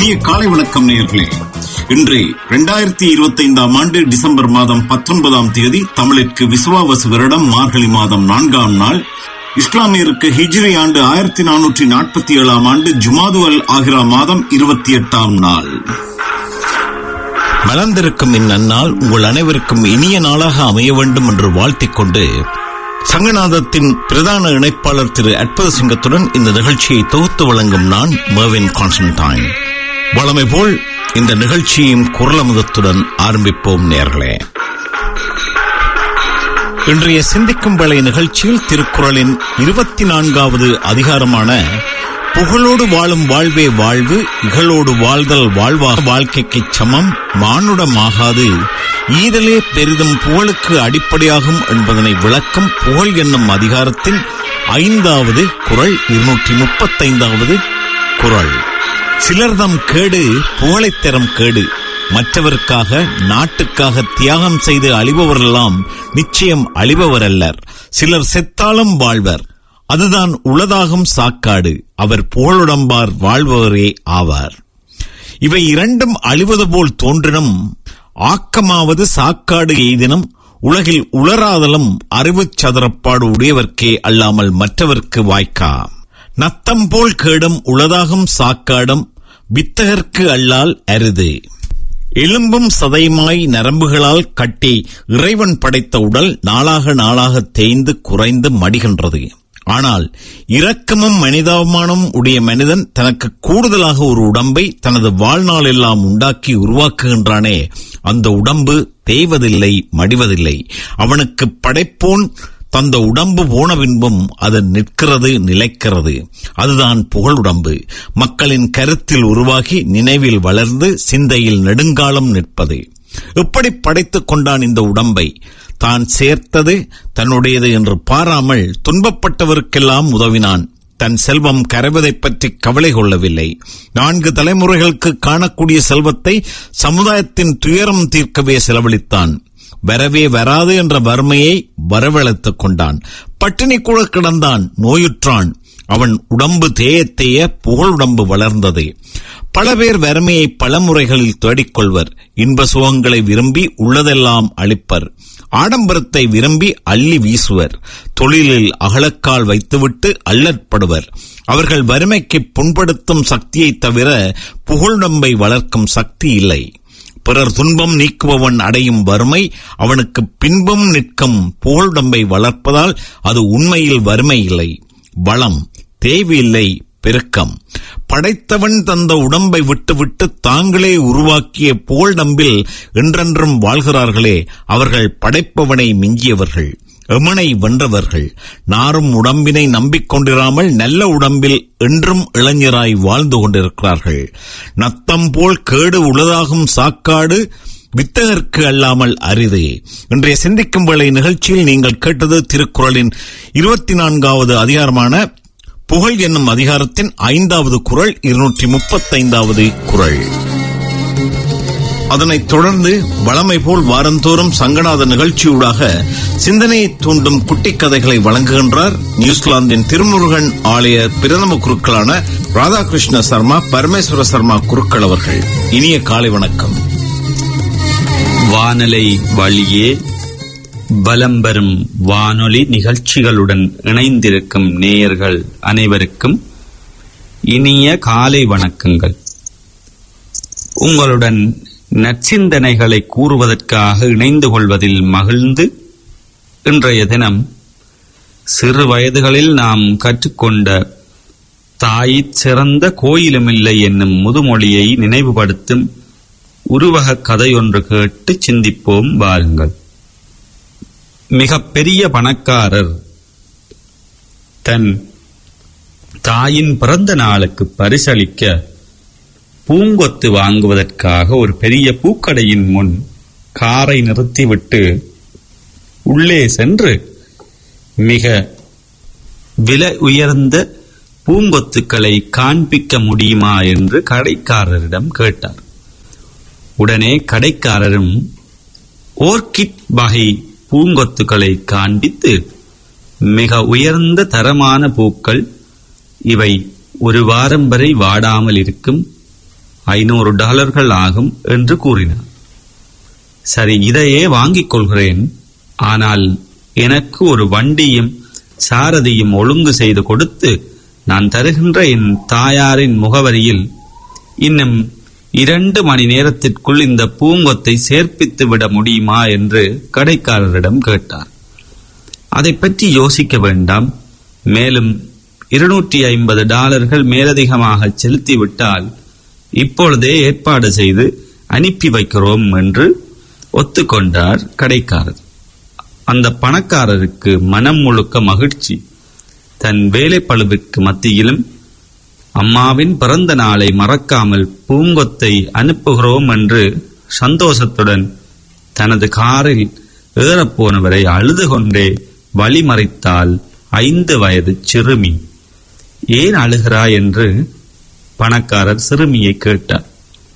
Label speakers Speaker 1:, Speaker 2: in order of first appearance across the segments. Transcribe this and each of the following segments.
Speaker 1: இனிய காலை வணக்கம் நேயர்களே இன்று இரண்டாயிரத்தி இருபத்தி ஐந்தாம் ஆண்டு டிசம்பர் மாதம் பத்தொன்பதாம் தேதி தமிழிற்கு விசுவாவசு வருடம் மார்கழி மாதம் நான்காம் நாள் இஸ்லாமியருக்கு ஹிஜ்ரி ஆண்டு ஆயிரத்தி நானூற்றி நாற்பத்தி ஏழாம் ஆண்டு ஜுமாது அல் ஆகிரா மாதம் இருபத்தி எட்டாம் நாள் மலர்ந்திருக்கும் இந்நன்னாள் உங்கள் அனைவருக்கும் இனிய நாளாக அமைய வேண்டும் என்று வாழ்த்திக் கொண்டு சங்கநாதத்தின் பிரதான இணைப்பாளர் திரு அற்புத சிங்கத்துடன் இந்த நிகழ்ச்சியை தொகுத்து வழங்கும் நான் மர்வின் கான்ஸ்டன்டைன் வளமை போல் இந்த நிகழ்ச்சியும் குரலமுதத்துடன் ஆரம்பிப்போம் நேர்களே இன்றைய சிந்திக்கும் வேலை நிகழ்ச்சியில் திருக்குறளின் இருபத்தி நான்காவது அதிகாரமான புகழோடு வாழும் வாழ்வே வாழ்வு இகழோடு வாழ்தல் வாழ்வா வாழ்க்கைக்கு சமம் மானுடமாகாது ஈதலே பெரிதும் புகழுக்கு அடிப்படையாகும் என்பதனை விளக்கும் புகழ் என்னும் அதிகாரத்தின் ஐந்தாவது குரல் இருநூற்றி முப்பத்தைந்தாவது குரல் சிலர்தம் கேடு புகழைத் தரும் கேடு மற்றவருக்காக நாட்டுக்காக தியாகம் செய்து அழிபவரெல்லாம் நிச்சயம் அழிபவரல்லர் சிலர் செத்தாலும் வாழ்வர் அதுதான் உளதாகும் சாக்காடு அவர் புகழுடம்பார் வாழ்பவரே ஆவார் இவை இரண்டும் அழிவது போல் தோன்றினும் ஆக்கமாவது சாக்காடு எய்தினும் உலகில் உளராதலும் அறிவுச் சதுரப்பாடு உடையவர்க்கே அல்லாமல் மற்றவர்க்கு வாய்க்கா நத்தம் போல் கேடும் உளதாகும் சாக்காடும் வித்தகர்க்கு அல்லால் அரிது எலும்பும் சதையுமாய் நரம்புகளால் கட்டி இறைவன் படைத்த உடல் நாளாக நாளாக தேய்ந்து குறைந்து மடிகின்றது ஆனால் இரக்கமும் மனிதாபிமானமும் உடைய மனிதன் தனக்கு கூடுதலாக ஒரு உடம்பை தனது வாழ்நாள் எல்லாம் உண்டாக்கி உருவாக்குகின்றானே அந்த உடம்பு தேய்வதில்லை மடிவதில்லை அவனுக்கு படைப்போன் தந்த உடம்பு போன பின்பும் அது நிற்கிறது நிலைக்கிறது அதுதான் புகழுடம்பு மக்களின் கருத்தில் உருவாகி நினைவில் வளர்ந்து சிந்தையில் நெடுங்காலம் நிற்பது எப்படி படைத்துக் கொண்டான் இந்த உடம்பை தான் சேர்த்தது தன்னுடையது என்று பாராமல் துன்பப்பட்டவருக்கெல்லாம் உதவினான் தன் செல்வம் கரைவதைப் பற்றி கவலை கொள்ளவில்லை நான்கு தலைமுறைகளுக்கு காணக்கூடிய செல்வத்தை சமுதாயத்தின் துயரம் தீர்க்கவே செலவழித்தான் வரவே வராது என்ற வறுமையை வரவழைத்துக் கொண்டான் பட்டினி கூட கிடந்தான் நோயுற்றான் அவன் உடம்பு தேய தேய புகழுடம்பு வளர்ந்தது பல பேர் வறுமையை பல முறைகளில் தேடிக்கொள்வர் இன்ப சுகங்களை விரும்பி உள்ளதெல்லாம் அளிப்பர் ஆடம்பரத்தை விரும்பி அள்ளி வீசுவர் தொழிலில் அகலக்கால் வைத்துவிட்டு அல்லற்படுவர் அவர்கள் வறுமைக்கு புண்படுத்தும் சக்தியைத் தவிர புகழுடம்பை வளர்க்கும் சக்தி இல்லை பிறர் துன்பம் நீக்குபவன் அடையும் வறுமை அவனுக்கு பின்பும் நிற்கும் புகழுடம்பை வளர்ப்பதால் அது உண்மையில் வறுமை இல்லை வளம் தேவையில்லை பெருக்கம் படைத்தவன் தந்த உடம்பை விட்டுவிட்டு தாங்களே உருவாக்கிய புகழ்டம்பில் என்றென்றும் வாழ்கிறார்களே அவர்கள் படைப்பவனை மிஞ்சியவர்கள் எமனை வென்றவர்கள் நாரும் உடம்பினை நம்பிக்கொண்டிராமல் நல்ல உடம்பில் என்றும் இளைஞராய் வாழ்ந்து கொண்டிருக்கிறார்கள் நத்தம் போல் கேடு உளதாகும் சாக்காடு வித்தகர்க்கு அல்லாமல் அரிது இன்றைய சிந்திக்கும் வேளை நிகழ்ச்சியில் நீங்கள் கேட்டது திருக்குறளின் இருபத்தி நான்காவது அதிகாரமான புகழ் என்னும் அதிகாரத்தின் ஐந்தாவது குரல் இருநூற்றி முப்பத்தைந்தாவது குரல் அதனைத் தொடர்ந்து வளமை போல் வாரந்தோறும் சங்கநாத நிகழ்ச்சியூடாக சிந்தனையை தூண்டும் குட்டி கதைகளை வழங்குகின்றார் நியூசிலாந்தின் திருமுருகன் ஆலய பிரதம குருக்களான ராதாகிருஷ்ண சர்மா பரமேஸ்வர சர்மா குருக்கள் அவர்கள் இனிய காலை வணக்கம்
Speaker 2: வானலை வழியே பலம் பெறும் வானொலி நிகழ்ச்சிகளுடன் இணைந்திருக்கும் நேயர்கள் அனைவருக்கும் இனிய காலை வணக்கங்கள் உங்களுடன் நற்சிந்தனைகளை கூறுவதற்காக இணைந்து கொள்வதில் மகிழ்ந்து இன்றைய தினம் சிறு வயதுகளில் நாம் கற்றுக்கொண்ட தாய் சிறந்த கோயிலுமில்லை என்னும் முதுமொழியை நினைவுபடுத்தும் உருவக கதையொன்று கேட்டு சிந்திப்போம் வாருங்கள் மிக பெரிய பணக்காரர் தன் தாயின் பிறந்த நாளுக்கு பரிசளிக்க பூங்கொத்து வாங்குவதற்காக ஒரு பெரிய பூக்கடையின் முன் காரை நிறுத்திவிட்டு உள்ளே சென்று மிக விலை உயர்ந்த பூங்கொத்துக்களை காண்பிக்க முடியுமா என்று கடைக்காரரிடம் கேட்டார் உடனே கடைக்காரரும் ஓர்கிட் வகை பூங்கொத்துக்களை காண்பித்து மிக உயர்ந்த தரமான பூக்கள் இவை ஒரு வாரம் வரை வாடாமல் இருக்கும் ஐநூறு டாலர்கள் ஆகும் என்று கூறினார் சரி இதையே வாங்கிக் கொள்கிறேன் ஆனால் எனக்கு ஒரு வண்டியும் சாரதியும் ஒழுங்கு செய்து கொடுத்து நான் தருகின்ற என் தாயாரின் முகவரியில் இன்னும் இரண்டு மணி நேரத்திற்குள் இந்த பூங்கொத்தை சேர்ப்பித்து விட முடியுமா என்று கடைக்காரரிடம் கேட்டார் அதை பற்றி யோசிக்க வேண்டாம் மேலும் இருநூற்றி ஐம்பது டாலர்கள் மேலதிகமாக செலுத்திவிட்டால் இப்பொழுதே ஏற்பாடு செய்து அனுப்பி வைக்கிறோம் என்று ஒத்துக்கொண்டார் கடைக்காரர் அந்த பணக்காரருக்கு மனம் முழுக்க மகிழ்ச்சி தன் வேலைப்பளுவிற்கு மத்தியிலும் அம்மாவின் பிறந்த நாளை மறக்காமல் பூங்கொத்தை அனுப்புகிறோம் என்று சந்தோஷத்துடன் தனது காரில் ஏறப்போனவரை அழுது கொண்டே வழிமறைத்தால் ஐந்து வயது சிறுமி ஏன் அழுகிறாய் என்று பணக்காரர் சிறுமியை கேட்டார்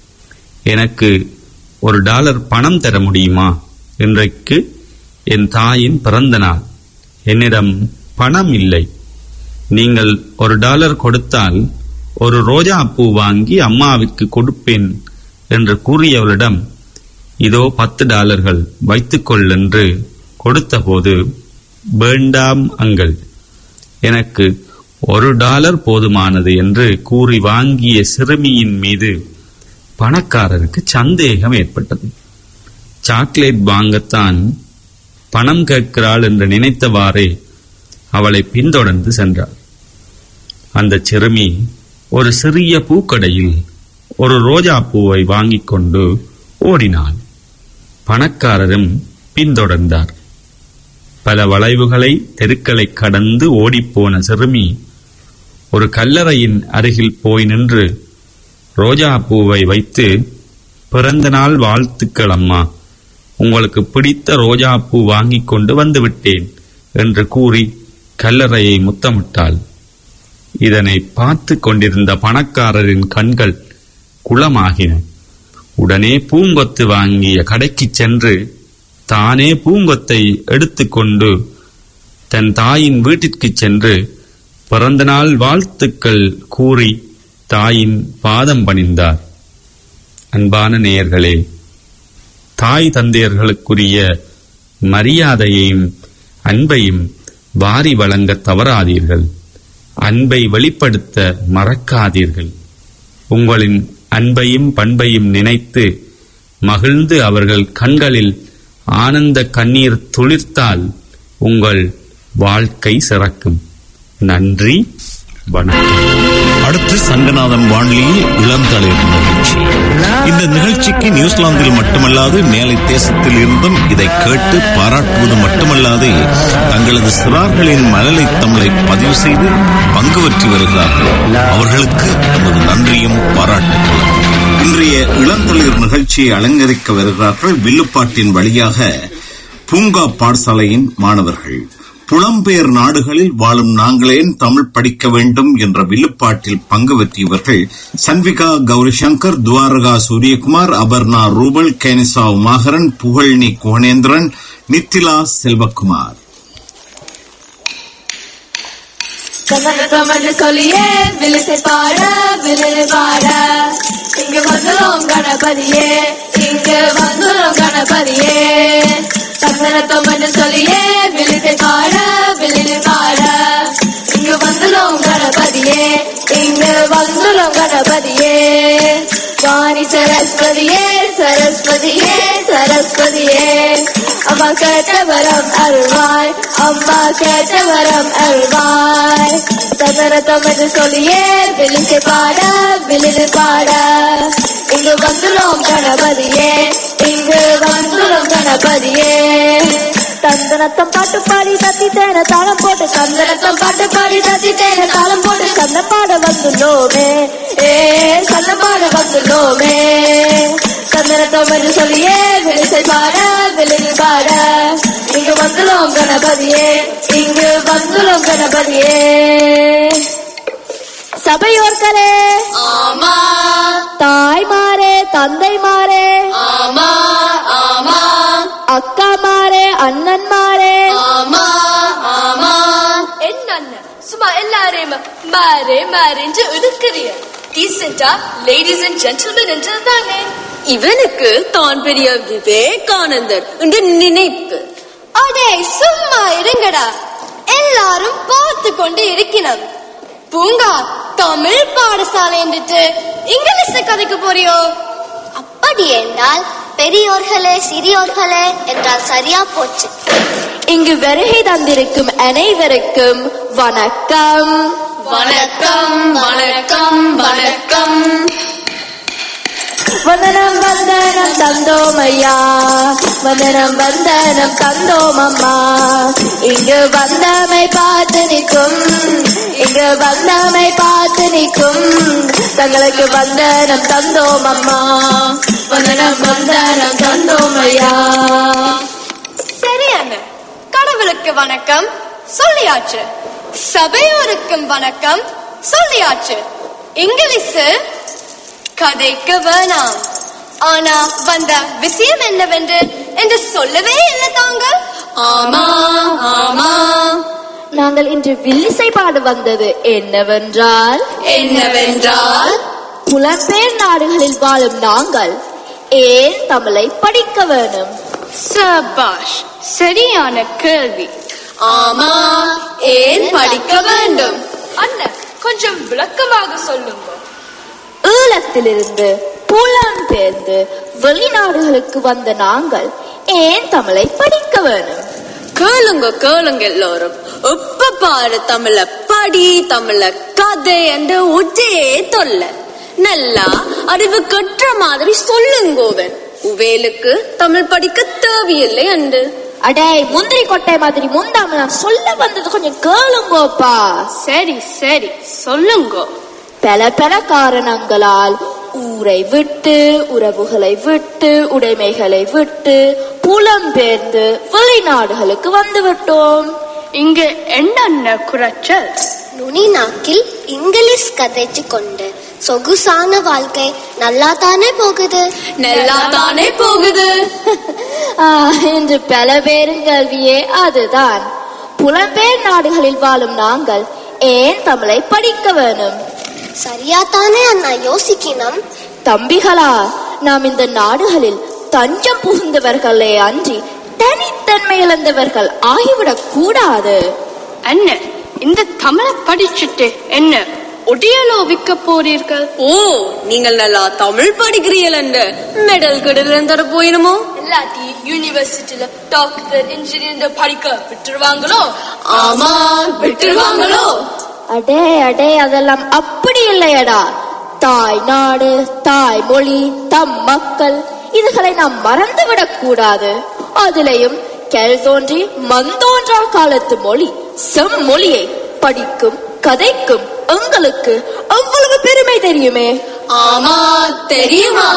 Speaker 2: எனக்கு ஒரு டாலர் பணம் தர முடியுமா இன்றைக்கு என் தாயின் பிறந்த நாள் என்னிடம் பணம் இல்லை நீங்கள் ஒரு டாலர் கொடுத்தால் ஒரு ரோஜா பூ வாங்கி அம்மாவிற்கு கொடுப்பேன் என்று கூறியவளிடம் இதோ பத்து டாலர்கள் வைத்துக்கொள் என்று கொடுத்தபோது வேண்டாம் அங்கள் எனக்கு ஒரு டாலர் போதுமானது என்று கூறி வாங்கிய சிறுமியின் மீது பணக்காரருக்கு சந்தேகம் ஏற்பட்டது சாக்லேட் வாங்கத்தான் பணம் கேட்கிறாள் என்று நினைத்தவாறே அவளை பின்தொடர்ந்து சென்றார் அந்த சிறுமி ஒரு சிறிய பூக்கடையில் ஒரு ரோஜா பூவை வாங்கிக் கொண்டு ஓடினாள் பணக்காரரும் பின்தொடர்ந்தார் பல வளைவுகளை தெருக்களை கடந்து ஓடிப்போன சிறுமி ஒரு கல்லறையின் அருகில் போய் நின்று ரோஜா பூவை வைத்து பிறந்த நாள் வாழ்த்துக்கள் அம்மா உங்களுக்கு பிடித்த ரோஜா பூ வாங்கிக் கொண்டு வந்து விட்டேன் என்று கூறி கல்லறையை முத்தமிட்டாள் இதனை பார்த்து கொண்டிருந்த பணக்காரரின் கண்கள் குளமாகின உடனே பூங்கொத்து வாங்கிய கடைக்கு சென்று தானே பூங்கொத்தை எடுத்துக்கொண்டு தன் தாயின் வீட்டிற்கு சென்று பிறந்தநாள் வாழ்த்துக்கள் கூறி தாயின் பாதம் பணிந்தார் அன்பான நேயர்களே தாய் தந்தையர்களுக்குரிய மரியாதையையும் அன்பையும் வாரி வழங்க தவறாதீர்கள் அன்பை வெளிப்படுத்த மறக்காதீர்கள் உங்களின் அன்பையும் பண்பையும் நினைத்து மகிழ்ந்து அவர்கள் கண்களில் ஆனந்த கண்ணீர் துளிர்த்தால் உங்கள் வாழ்க்கை சிறக்கும் நன்றி வணக்கம்
Speaker 1: அடுத்து சங்கநாதன் வானொலியில் இளந்தளிர் நிகழ்ச்சி இந்த நிகழ்ச்சிக்கு நியூசிலாந்தில் மட்டுமல்லாது மேலை தேசத்தில் இருந்தும் இதை கேட்டு பாராட்டுவது மட்டுமல்லாது தங்களது சிறார்களின் மழலை தமிழை பதிவு செய்து பங்கு பெற்று வருகிறார்கள் அவர்களுக்கு நமது நன்றியும் பாராட்டுகளும் இன்றைய இளந்தளிர் நிகழ்ச்சியை அலங்கரிக்க வருகிறார்கள் வில்லுப்பாட்டின் வழியாக பூங்கா பாடசாலையின் மாணவர்கள் புலம்பெயர் நாடுகளில் வாழும் நாங்களேன் தமிழ் படிக்க வேண்டும் என்ற வில்லுப்பாட்டில் பங்கு பெற்றியவர்கள் சன்விகா கௌரி சங்கர் துவாரகா சூரியகுமார் அபர்ணா ரூபல் கேனிசா உமாகரன் புகழ்னி கோணேந்திரன் நித்திலா செல்வகுமார்
Speaker 3: கமன்னு சொல்லியே விழிசை பாட விழு பாட இங்கு வந்துடும் கணபதியே இங்கு வந்துடும் கணபதியே சந்தனத்தொம்மன்னு சொல்லியே விழிசை பாட விழு பாட இங்கு வந்துடும் கணபதியே இங்கு வந்துடும் கணபதியே வாணி சரஸ்வதியே சரஸ்வதியே சரஸ்வதியே அம்மா கேட்ட வரம் அருள்வாய் அம்மா கேட்ட வரம் அருள்வாய் தந்தரத்தம் என்று சொல்லியே விழிச்சு பாட விழிது பாட இங்கு வந்துடும் கணபதியே இங்கு வந்துடும் கணபதியே தந்தனத்தம் பாட்டு பாடி தத்தி தேன தாளம் போட்டு தந்தனத்தம் பாட்டு பாடி தத்தி தேன தாளம் போட்டு சந்த பாட வந்துள்ளோமே ஏ சந்த பாட வந்துள்ளோமே சந்தனத்தம் என்று சொல்லியே விழிசை பாட விழிது பாட இங்கு வந்துள்ளோம் கணபதியே இங்கு வந்துள்ளோம் கணபதியே சபையோர்களே
Speaker 4: ஆமா
Speaker 3: தாய்மாரே தந்தைமாரே
Speaker 4: ஆமா ஆமா
Speaker 3: அக்காமாரே அண்ணன்மாரே
Speaker 4: ஆமா ஆமா
Speaker 5: என்ன சும்மா எல்லாரையும் மாறே மாறேஞ்சு இழுக்கிறிய
Speaker 4: டீசெண்டா லேடிஸ் அண்ட் ஜென்டில்மேன் என்றதுதானே இவனுக்கு தான் பெரிய விவேகானந்தர் என்று நினைப்பு
Speaker 3: அடே சும்மா இருங்கடா எல்லாரும் பார்த்து கொண்டு இருக்கிறோம் பூங்கா தமிழ் பாடசாலை என்றுட்டு இங்கிலீஷ் கதைக்கு போறியோ
Speaker 5: அப்படி என்றால் பெரியோர்களே சிறியோர்களே என்றால் சரியா போச்சு
Speaker 3: இங்கு வருகை தந்திருக்கும் அனைவருக்கும் வணக்கம்
Speaker 4: வணக்கம் வணக்கம் வணக்கம்
Speaker 3: வந்தனம் வந்தனம் தந்தோம் ஐயா வந்தனம் வந்தனம் தந்தோம் அம்மா இங்கு வந்தமை பார்த்து நிற்கும் இங்கு வந்தமை பார்த்து நிற்கும் தங்களுக்கு வந்தனம் தந்தோம் அம்மா வந்தனம் வந்தனம் தந்தோம் ஐயா
Speaker 6: சரி அண்ணன் கடவுளுக்கு வணக்கம் சொல்லியாச்சு சபையோருக்கும் வணக்கம் சொல்லியாச்சு இங்கிலீஷ் கதைக்கு வேணாம் ஆனா வந்த விஷயம் என்னவென்று என்று சொல்லவே இல்லை தாங்கள்
Speaker 4: ஆமா ஆமா
Speaker 3: நாங்கள் இன்று வில்லிசை பாட வந்தது என்னவென்றால்
Speaker 4: என்னவென்றால்
Speaker 3: புலம்பெயர் நாடுகளில் வாழும் நாங்கள் ஏன் தமிழை படிக்க வேணும்
Speaker 6: சபாஷ் சரியான கேள்வி
Speaker 4: ஆமா ஏன் படிக்க வேண்டும்
Speaker 6: அண்ணன் கொஞ்சம் விளக்கமாக சொல்லுங்க
Speaker 3: ஈழத்திலிருந்து புலம்பெயர்ந்து வெளிநாடுகளுக்கு வந்த நாங்கள் ஏன் தமிழை படிக்க வேணும்
Speaker 4: கேளுங்க கேளுங்க எல்லாரும் எப்ப பாரு தமிழ படி தமிழ கதை என்று ஒற்றே தொல்ல நல்லா அறிவு கற்ற மாதிரி சொல்லுங்கோவன் உவேலுக்கு தமிழ் படிக்க தேவையில்லை என்று
Speaker 3: அடே முந்திரி கொட்டை மாதிரி முந்தாம நான் சொல்ல வந்தது கொஞ்சம் கேளுங்கோப்பா
Speaker 6: சரி சரி சொல்லுங்க
Speaker 3: பல பல காரணங்களால் ஊரை விட்டு உறவுகளை விட்டு உடைமைகளை விட்டு புலம்பெயர்ந்து வெளிநாடுகளுக்கு வந்து விட்டோம்
Speaker 6: இங்க என்னென்ன குறைச்சல்
Speaker 5: நுனி நாக்கில் இங்கிலீஷ் கதைச்சு கொண்டு சொகுசான வாழ்க்கை நல்லா தானே போகுது
Speaker 4: நல்லா தானே போகுது
Speaker 3: ஆஹ், இன்று பல பேரின் கேள்வியே அதுதான் புலம்பெயர் நாடுகளில் வாழும் நாங்கள் ஏன் தமிழை படிக்க வேணும்
Speaker 5: சரியா தானே அண்ணா யோசிக்கணும்
Speaker 3: தம்பிகளா நாம் இந்த நாடுகளில் தஞ்சம் புகுந்தவர்களே அன்றி தனித்தன்மை இழந்தவர்கள் ஆகிவிடக் கூடாது
Speaker 6: அண்ணன் இந்த தமிழை படிச்சுட்டு என்ன ஒடியலோ விற்க போறீர்கள்
Speaker 4: ஓ நீங்கள் நல்லா தமிழ் படிக்கிறீர்கள் என்று மெடல் கிடல் தர போயினுமோ
Speaker 6: இல்லாட்டி யூனிவர்சிட்டியில டாக்டர் இன்ஜினியர் படிக்க விட்டுருவாங்களோ
Speaker 4: ஆமா விட்டுருவாங்களோ
Speaker 3: அடே அடே அதெல்லாம் அப்படி இல்லையடா தாய் நாடு தாய் மொழி தம் மக்கள் இதுகளை நாம் மறந்துவிடக் கூடாது அதிலையும் கெல் தோன்றி மந்தோன்றா காலத்து மொழி செம்மொழியை படிக்கும் கதைக்கும் எங்களுக்கு எவ்வளவு பெருமை தெரியுமே
Speaker 4: ஆமா தெரியுமா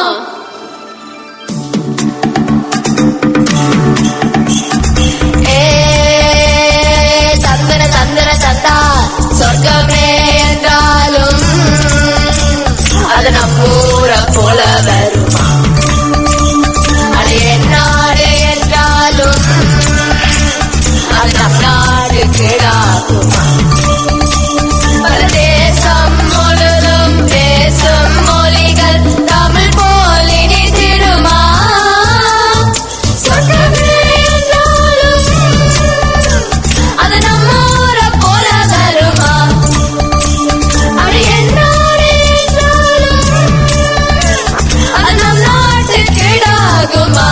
Speaker 3: சந்திர சந்திர சந்தா சொர்க்கமே என்றாலும் அது நம்மூர போல வருமா அது என்னாடு என்றாலும் அது நம் நாடு கிடாகுமா பல தேசம் முழுதும் பேசும் மொழிகள் தமிழ் போலினி திருமா சொர்க்கமே என்றாலும் அது நம்ம ஊரை போல வருமா அது என்னாடு என்றாலும் அது நம் நாட்டு கிடாகுமா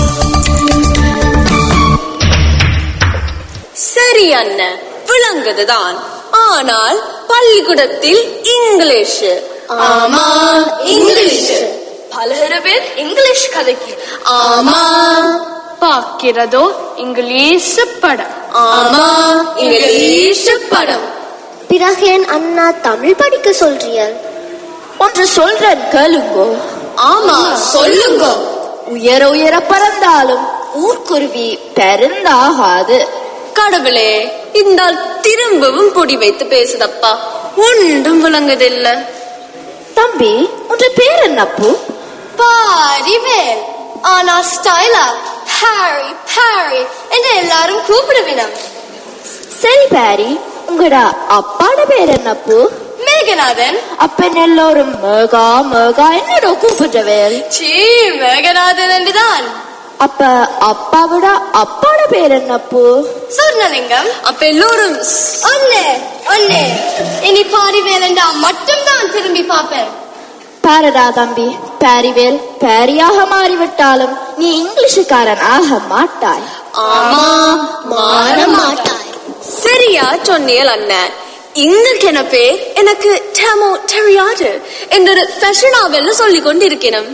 Speaker 4: சரி அண்ணன் விளங்குதுதான் ஆனால் பள்ளிக்கூடத்தில் இங்கிலீஷ் ஆமா இங்கிலீஷ்
Speaker 6: பலர பேர் இங்கிலீஷ் கதைக்கு
Speaker 4: ஆமா
Speaker 6: பார்க்கிறதோ இங்கிலீஷ் படம்
Speaker 4: ஆமா இங்கிலீஷ் படம்
Speaker 5: பிறகு என் அண்ணா தமிழ் படிக்க சொல்றியல்
Speaker 3: ஒன்று சொல்றேன் கேளுங்கோ
Speaker 4: ஆமா சொல்லுங்க
Speaker 3: உயர உயர பறந்தாலும் ஊர்க்குருவி பெருந்தாகாது
Speaker 4: கடவுளே இந்த ஆள் திரும்பவும் பொடி வைத்து பேசுதப்பா ஒன்றும் விளங்குதில்ல
Speaker 3: தம்பி உன்ற பேர் என்னப்பு
Speaker 6: பாரிவேல் ஆனா ஸ்டைலா ஹாரி ஹாரி என்று எல்லாரும் கூப்பிடுவினம்
Speaker 3: சரி பாரி உங்களோட அப்பாட பேர் என்னப்பு
Speaker 6: மே மேகநாதன்
Speaker 3: அப்ப எல்லோரும் மேகா மேகா என்னோட கூப்பிடுறவேல்
Speaker 6: சீ மேகநாதன் என்றுதான்
Speaker 3: அப்ப அப்பாவோட அப்பாவோட பேர் என்னப்போ
Speaker 6: சொர்ணலிங்கம்
Speaker 4: அப்ப எல்லோரும்
Speaker 6: ஒன்னு ஒன்னு இனி பாரிவேல் என்றா மட்டும்தான் திரும்பி பார்ப்பேன்
Speaker 3: பாரடா தம்பி பாரிவேல் பாரியாக மாறிவிட்டாலும் நீ இங்கிலீஷுக்காரன் ஆக மாட்டாய்
Speaker 4: ஆமா
Speaker 5: மாற மாட்டாய்
Speaker 4: சரியா சொன்னியல் அண்ணன் இங்களுக்கு என்ன பேர் எனக்கு டேமோ தெரியாது എന്നൊരു ഫാഷനാവെന്ന് சொல்லிக்கொண்டிருக்கிறேன்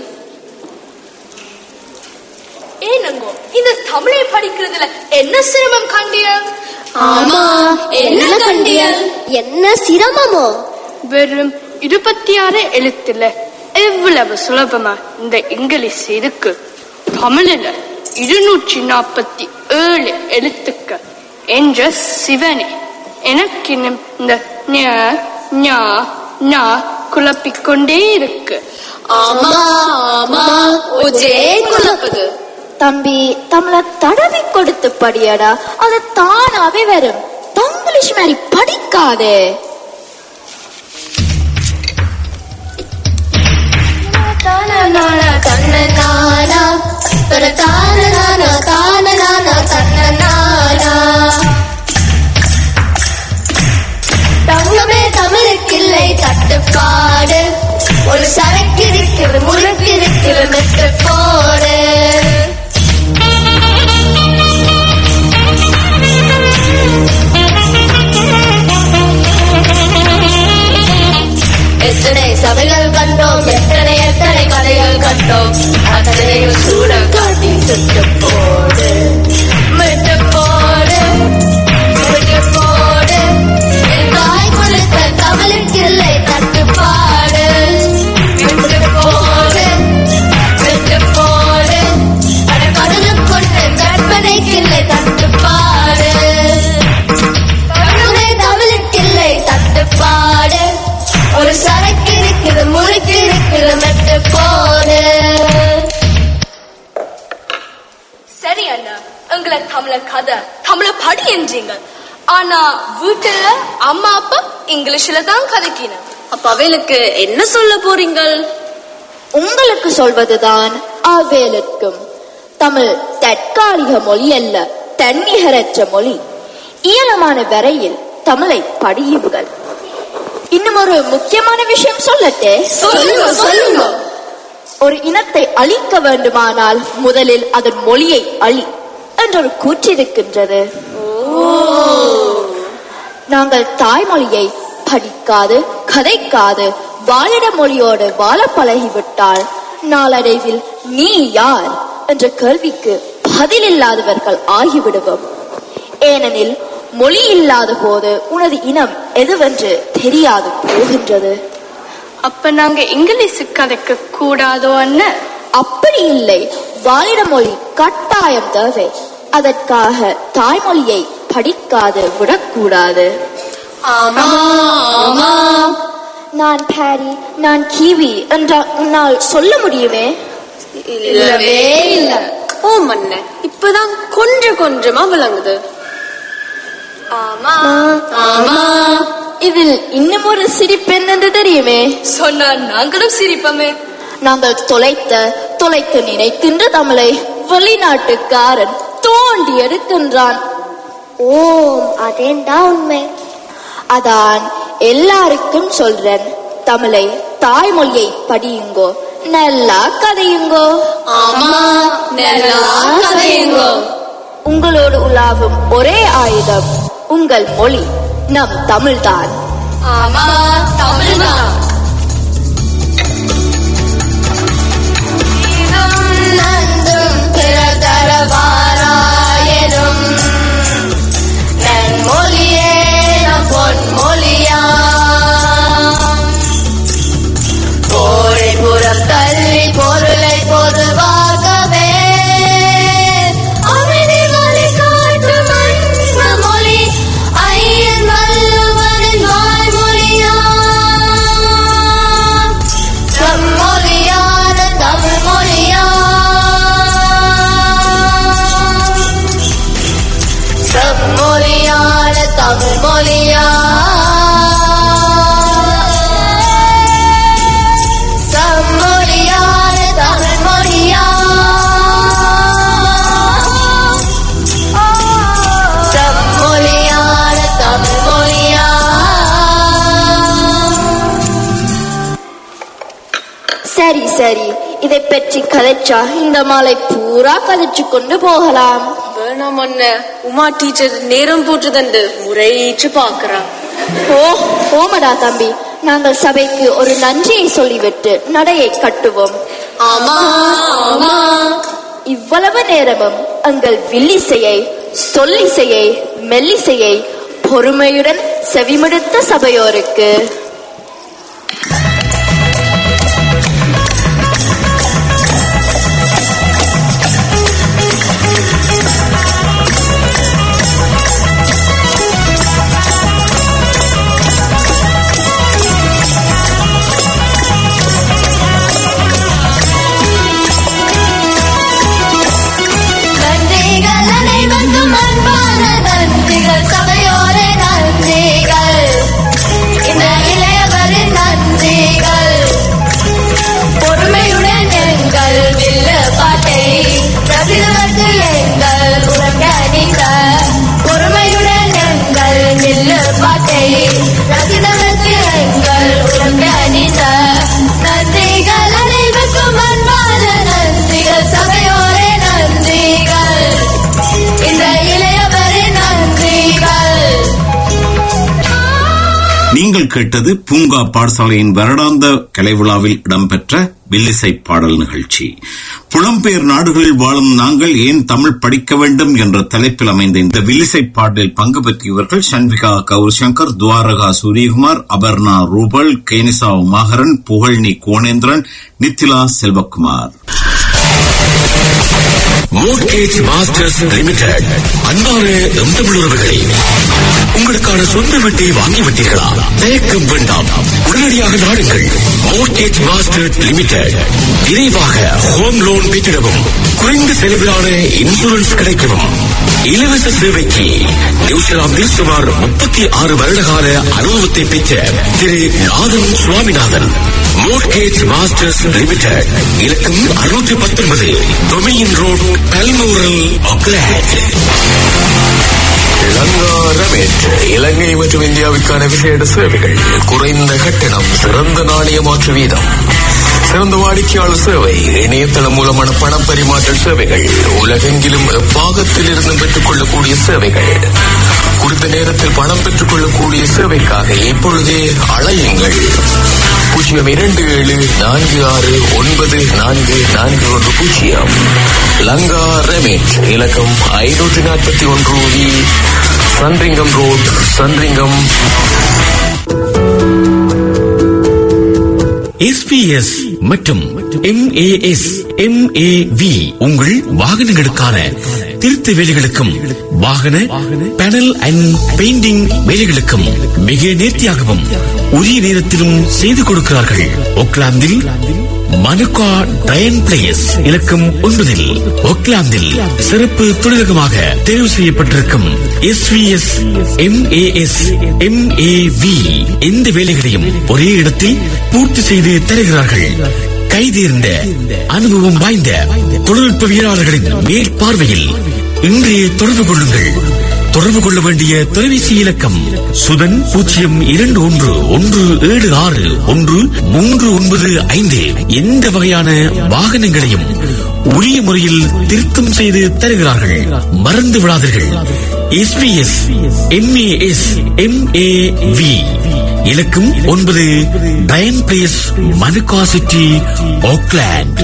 Speaker 6: ஏனங்கோ இந்த தமிழை படிக்கிறதுல என்ன சிரமம் கண்டிய
Speaker 5: ஆமா என்ன கண்டியல் என்ன சிரமமோ
Speaker 6: வெறும் இருபத்தி ஆறு எழுத்துல எவ்வளவு சுலபமா இந்த இங்கிலீஷ் இருக்கு தமிழில் இருநூற்றி நாற்பத்தி ஏழு எழுத்துக்கள் என்ற சிவனே எனக்கு இன்னும் இந்த ஞ, ஞா, ஞா குழப்பிக்கொண்டே இருக்கு
Speaker 4: ஆமா ஆமா ஒஜே குழப்பது
Speaker 3: தம்பி தமிழ தடவி கொடுத்து படியடா அது தானாவே வரும் தங்கிலீஷ் மாதிரி படிக்காதே
Speaker 5: தன்னநானா தர தானநானா தானநானா தன்னநானா தங்கமே தமிழுக்கில்லை தட்டுப்பாடு ஒரு சரக்கு இருக்கிறது முறுக்கு இருக்கிறது மெட்டு போடு எத்தனை சபைகள் கண்டோம் எத்தனை எத்தனை கதைகள் கண்டோம் அத்தனையும் சூட காட்டி சுட்டு போடு மெட்டு போடு மெட்டு போடு என் தாய் கொடுத்த தமிழுக்கில்லை தட்டுப்பாடு மெட்டு போடு மெட்டு போடு அட கடலுக்குண்டு கற்பனைக்கில்லை தட்டுப்பாடு தமிழே தமிழுக்கில்லை தட்டுப்பாடு ஒரு சரக்கு இருக்குது முறுக்கு இருக்குது மெட்டு போடு
Speaker 6: சரி அண்ணா எங்களை தமிழ கதை தமிழ படி என்றீங்க ஆனா வீட்டுல அம்மா அப்பா இங்கிலீஷ்ல தான் கதைக்கினேன்
Speaker 4: அப்ப அவைகளுக்கு என்ன சொல்ல போறீங்கள்
Speaker 3: உங்களுக்கு சொல்வதுதான் அவ்வேலுக்கும் தமிழ் தற்காலிக மொழி அல்ல தன்னிகரற்ற மொழி இயலமான வரையில் தமிழை படியுங்கள் இன்னும் ஒரு முக்கியமான விஷயம் சொல்லட்டே
Speaker 6: சொல்லுங்க சொல்லுங்க
Speaker 3: ஒரு இனத்தை அழிக்க வேண்டுமானால் முதலில் அதன் மொழியை அழி என்றொரு கூற்றிருக்கின்றது நாங்கள் தாய்மொழியை படிக்காது கதைக்காது வாழிட மொழியோடு வாழ பழகிவிட்டால் நாளடைவில் நீ யார் என்ற கேள்விக்கு பதிலில்லாதவர்கள் ஆகிவிடுவோம் ஏனெனில் மொழி இல்லாத போது உனது இனம் எதுவென்று தெரியாது போகின்றது
Speaker 6: அப்ப நாங்க இங்கிலீஷ் கதைக்க கூடாதோ அண்ணன்
Speaker 3: அப்படி இல்லை வாழிட மொழி கட்டாயம் தேவை அதற்காக தாய்மொழியை படிக்காது விடக்கூடாது
Speaker 4: ஆமா ஆமா
Speaker 3: நான் பாரி நான் கிவி என்றால் உன்னால் சொல்ல முடியுமே
Speaker 4: இல்லவே இல்ல ஓ மன்ன இப்பதான் கொஞ்சம் கொஞ்சமா விளங்குது
Speaker 6: ஆமா
Speaker 4: ஆமா
Speaker 3: இதில் இன்னும் ஒரு சிரிப்பு என்னென்று தெரியுமே
Speaker 6: சொன்னா நாங்களும் சிரிப்போமே
Speaker 3: நாங்கள் தொலைத்த தொலைக்க நினைக்கின்ற தமிழை வெளிநாட்டுக்காரன் தோண்டி எடுக்கின்றான்
Speaker 5: ஓம் அதேண்டா உண்மை
Speaker 3: அதான் எல்லாருக்கும் சொல்றேன் தமிழை தாய்மொழியை படியுங்கோ நல்லா கதையுங்கோ
Speaker 4: ஆமா நல்லா கதையுங்கோ
Speaker 3: உங்களோடு உலாவும் ஒரே ஆயுதம் உங்கள் மொழி நம் தமிழ்தான்
Speaker 4: ஆமா தமிழ்தான்
Speaker 5: நந்தும் பிறதர வாராயனும் நன்மொழியே நம் பொன்மொழியா போரை புறம் தள்ளி பொருளை பொதுவாகவே அமைதி வழி காட்டும் அன்பு மொழி ஐயன் வள்ளுவனின் வாய்மொழியா
Speaker 3: சரி இதை பற்றி கதைச்சா இந்த மாலை பூரா கதைச்சு கொண்டு போகலாம்
Speaker 4: வேணாம் அண்ணன் உமா டீச்சர் நேரம் போட்டுதண்டு முறையிட்டு பாக்குறா
Speaker 3: ஓ ஓமடா தம்பி நாங்கள் சபைக்கு ஒரு நன்றியை சொல்லிவிட்டு நடையை கட்டுவோம்
Speaker 4: ஆமா ஆமா
Speaker 3: இவ்வளவு நேரமும் எங்கள் வில்லிசையை சொல்லிசையை மெல்லிசையை பொறுமையுடன் செவிமடுத்த சபையோருக்கு
Speaker 5: நன்றிகள் அனைவருக்கும் அன்பான நன்றிகள் சபையோரே நன்றிகள் இந்த இளையவரின் நன்றிகள் பொறுமையுடன் எங்கள் வில்லு பாட்டை ரசிகர்களுக்கு எங்கள் உலகணித்த பொறுமையுடன் எங்கள் வில்லு பாட்டை ரசிகர்களுக்கு எங்கள் உலகணித்த நன்றிகள் அனைவருக்கும் அன்பான நன்றிகள் சபையோரே நன்றிகள் இந்த இளையவரின் நன்றிகள்
Speaker 1: நீங்கள் கேட்டது பூங்கா பாடசாலையின் வருடாந்த கலைவிழாவில் இடம்பெற்ற வில்லிசை பாடல் நிகழ்ச்சி புலம்பெயர் நாடுகளில் வாழும் நாங்கள் ஏன் தமிழ் படிக்க வேண்டும் என்ற தலைப்பில் அமைந்த இந்த வில்லிசை பாடலில் பங்கு பெற்றியவர்கள் Sanvika Gaur Shankar Dwaraka Suryakumar Aparna Rupal Kenisha Umakaran Pugazhni Konendran Nithila Selvakumar
Speaker 7: mortgage masters limited அன்பான எந்தமிழுறவுகளே உங்களுக்கான சொந்த வீட்டை வாங்கிவிட்டீர்களா தயக்கம் வேண்டாம் உடனடியாக நாடுங்கள் மோர்கேஜ் மாஸ்டர்ஸ் லிமிடெட் விரைவாக ஹோம் லோன் பெற்றிடவும் குறைந்த செலவிலான இன்சூரன்ஸ் கிடைக்கவும் இலவச சேவைக்கு நியூசிலாந்தில் சுமார் முப்பத்தி ஆறு வருடகால அனுபவத்தை பெற்ற Thiru Nathan Swaminathan mortgage masters limited இலக்கம் அறுநூற்றி பத்தொன்பது டொமியின் road Balmoral Auckland
Speaker 8: Lanka Ramesh Ilangai மற்றும் இந்தியாவுக்கான விசேட சேவைகள் குறைந்த கட்டணம் சிறந்த நாணய மாற்று வீதம் சிறந்த வாடிக்கையாளர் சேவை இணையதளம் மூலமான பண பரிமாற்ற சேவைகள் உலகெங்கிலும் பாகத்தில் இருந்து பெற்றுக் கொள்ளக்கூடிய சேவைகள் குறித்த நேரத்தில் பணம் பெற்றுக் கொள்ளக்கூடிய சேவைக்காக இப்பொழுதே அழையுங்கள் பூஜ்ஜியம் இரண்டு ஏழு நான்கு ஆறு ஒன்பது நான்கு நான்கு ஒன்று பூஜ்ஜியம் லங்கா ரெமேட் இலக்கம் ஐநூற்றி நாற்பத்தி ஒன்று V Sandringham road Sandringham
Speaker 7: SPS மற்றும் எம்ஏஎஸ் எம்ஏவி உங்கள் வாகனங்களுக்கான திருத்த வேலைகளுக்கும் வாகன பேனல் அண்ட் பெயிண்டிங் வேலைகளுக்கும் மிக நேர்த்தியாகவும் உரிய நேரத்திலும் செய்து கொடுக்கிறார்கள் ஒக்லாந்தில் மனுகா டயன் பிளேஸ் இலக்கம் ஒன்பதில் ஒக்லாந்தில் சிறப்பு தொழிலகமாக தேர்வு செய்யப்பட்டிருக்கும் எஸ்விஎஸ் எம்ஏஎஸ் எம்ஏவி எந்த வேலைகளையும் ஒரே இடத்தில் பூர்த்தி செய்து தருகிறார்கள் கைதேர்ந்த அனுபவம் வாய்ந்த தொழில்நுட்பவியலாளர்களின் மேற்பார்வையில் இன்றைய தொடர்பு கொள்ளுங்கள் தொடர்பு கொள்ள வேண்டிய தொலைபேசி இலக்கம் சுதன் பூஜ்ஜியம் இரண்டு ஒன்று ஒன்று ஏழு ஆறு ஒன்று மூன்று ஒன்பது ஐந்து எந்த வகையான வாகனங்களையும் உரிய முறையில் திருத்தம் செய்து தருகிறார்கள் மறந்து விடாதீர்கள் எஸ்பிஎஸ் எம்ஏஎஸ் எம்ஏவி இலக்கம் ஒன்பது டயன் பிளேஸ் மனுகா சிட்டி ஓக்லாண்ட்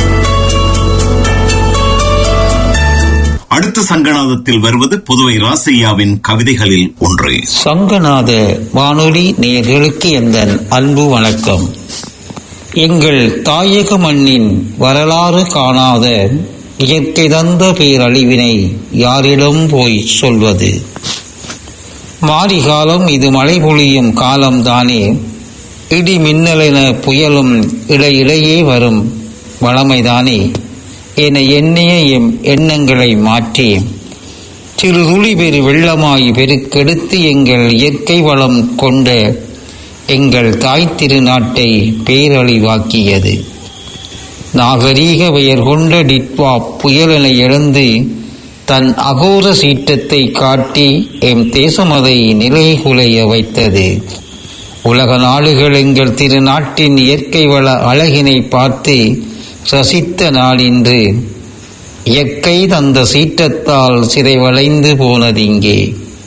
Speaker 1: அடுத்த சங்கநாதத்தில் வருவது புதுவை ராசையாவின் கவிதைகளில் ஒன்று
Speaker 9: சங்கநாத வானொலி நேயர்களுக்கு எந்தன் அன்பு வணக்கம் எங்கள் தாயக மண்ணின் வரலாறு காணாத இயற்கை தந்த பேரழிவினை யாரிடம் போய் சொல்வது மாரிகாலம் இது மழை பொழியும் காலம்தானே இடி மின்னலென புயலும் இடையிடையே வரும் வளமைதானே என எண்ணிய எம் எண்ணங்களை மாற்றி சிறு துளி பெரு வெள்ளமாய் பெருக்கெடுத்து எங்கள் இயற்கை வளம் கொண்ட எங்கள் தாய் திருநாட்டை பேரழிவாக்கியது நாகரீக பெயர் கொண்ட டிட்வா புயலென எழுந்து தன் அகோர சீற்றத்தை காட்டி எம் தேசம் அதை நிலைகுலைய வைத்தது உலக நாடுகள் எங்கள் திருநாட்டின் இயற்கை வள அழகினை பார்த்து ரசித்த நாளின்று இயற்கை தந்த சீற்றத்தால் சிறைவளைந்து போனதிங்கே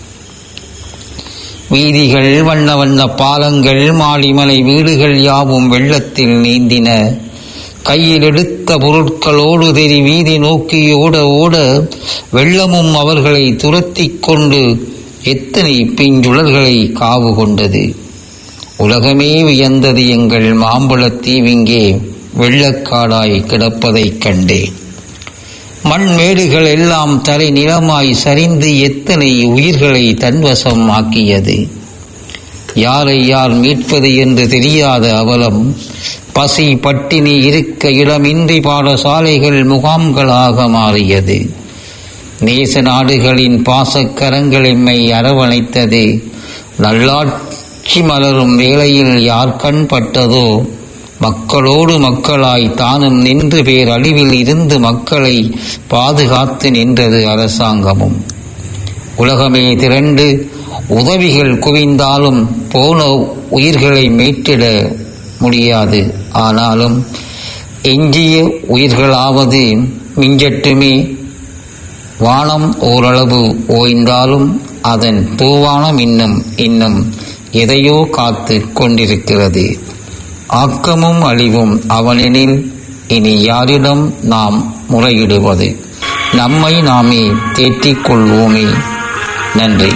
Speaker 9: வீதிகள் வண்ண வண்ண பாலங்கள் மாலிமலை வீடுகள் யாவும் வெள்ளத்தில் நீந்தின கையில் எடுத்த பொருட்களோடு தெரி வீதி நோக்கி ஓட ஓட வெள்ளமும் அவர்களை துரத்திக் கொண்டு எத்தனை பிஞ்சுழல்களை காவு கொண்டது உலகமே வியந்தது எங்கள் மாம்பழத் தீவிங்கே வெள்ளக்காடாய் கிடப்பதைக் கண்டேன் மண் மேடுகள் எல்லாம் தரை நிலமாய் சரிந்து எத்தனை உயிர்களை தன்வசம் ஆக்கியது யாரை யார் மீட்பது என்று தெரியாத அவலம் பசி பட்டினி இருக்க இடமின்றி பாடசாலைகள் முகாம்களாக மாறியது நேச நாடுகளின் பாசக்கரங்கள் எம்மை அரவணைத்தது நல்லாட்சி மலரும் வேளையில் யார் கண் பட்டதோ மக்களோடு மக்களாய் தானும் நின்று பேரழிவில் இருந்து மக்களை பாதுகாத்து நின்றது அரசாங்கமும் உலகமே திரண்டு உதவிகள் குவிந்தாலும் போன உயிர்களை மீட்டிட முடியாது ஆனாலும் எஞ்சிய உயிர்களாவது மிஞ்சட்டுமே வானம் ஓரளவு ஓய்ந்தாலும் அதன் தூவானம் இன்னும் இன்னும் எதையோ காத்து கொண்டிருக்கிறது ஆக்கமும் அழிவும் அவனெனில் இனி யாரிடம் நாம் முறையிடுவது நம்மை நாமே தேற்றிக் கொள்வோமே நன்றி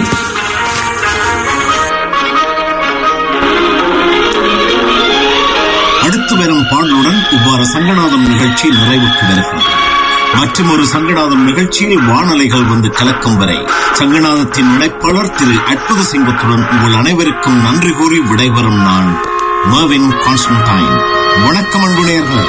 Speaker 1: அடுத்து வரும் பாடலுடன் இவ்வாறு சங்கநாதம் நிகழ்ச்சி நிறைவுக்கு வருகிறது மற்றும் ஒரு சங்கநாதம் நிகழ்ச்சியில் வானலைகள் வந்து கலக்கும் வரை சங்கநாதத்தின் இணைப்பாளர் திரு அற்புத சிங்கத்துடன் உங்கள் அனைவருக்கும் நன்றி கூறி விடைபெறும் நான் மர்வின் கான்ஸ்டன்டைன் வணக்கம் அன்பு நேயர்களே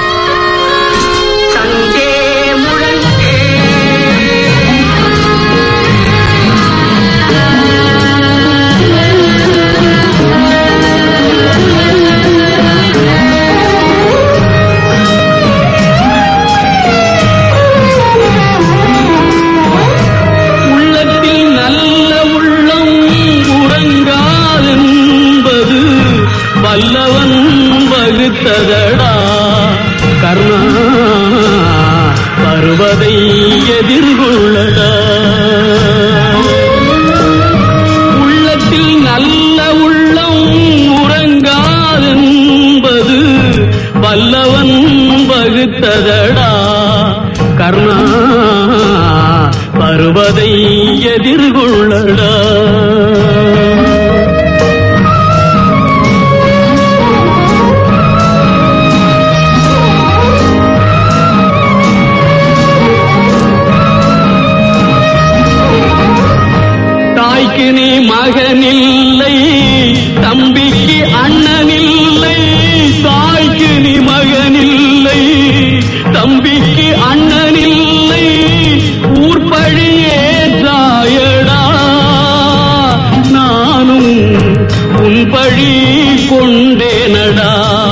Speaker 10: உள்ளத்தில் நல்ல உள்ளம் உறங்காதென்பது வல்லவன் வகுத்ததடா கர்ணா வருவதை எதிர்கொள்ளடா உள்ளத்தில் நல்ல உள்ளம் உறங்காதென்பது வல்லவன் வகுத்ததடா கர்ணா வருவதை எதிர்கொள்ளடா தாய்க்கு நீ மகனில்லை தம்பிக்கு அண்ணனில்லை தாய்க்கு நீ மகனில்லை தம்பிக்கு அண்ணனில்லை ஊர்பழியே தாயடா நானும் உன் பழி கொண்டேனடா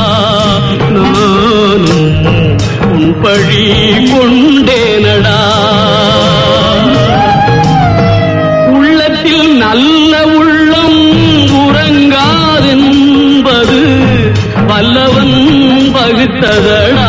Speaker 10: நானும் உன் பழி கொண்டேனடா உள்ளத்தில் நல்ல உள்ளம் உறங்காதென்பது வல்லவன் பகுத்ததடா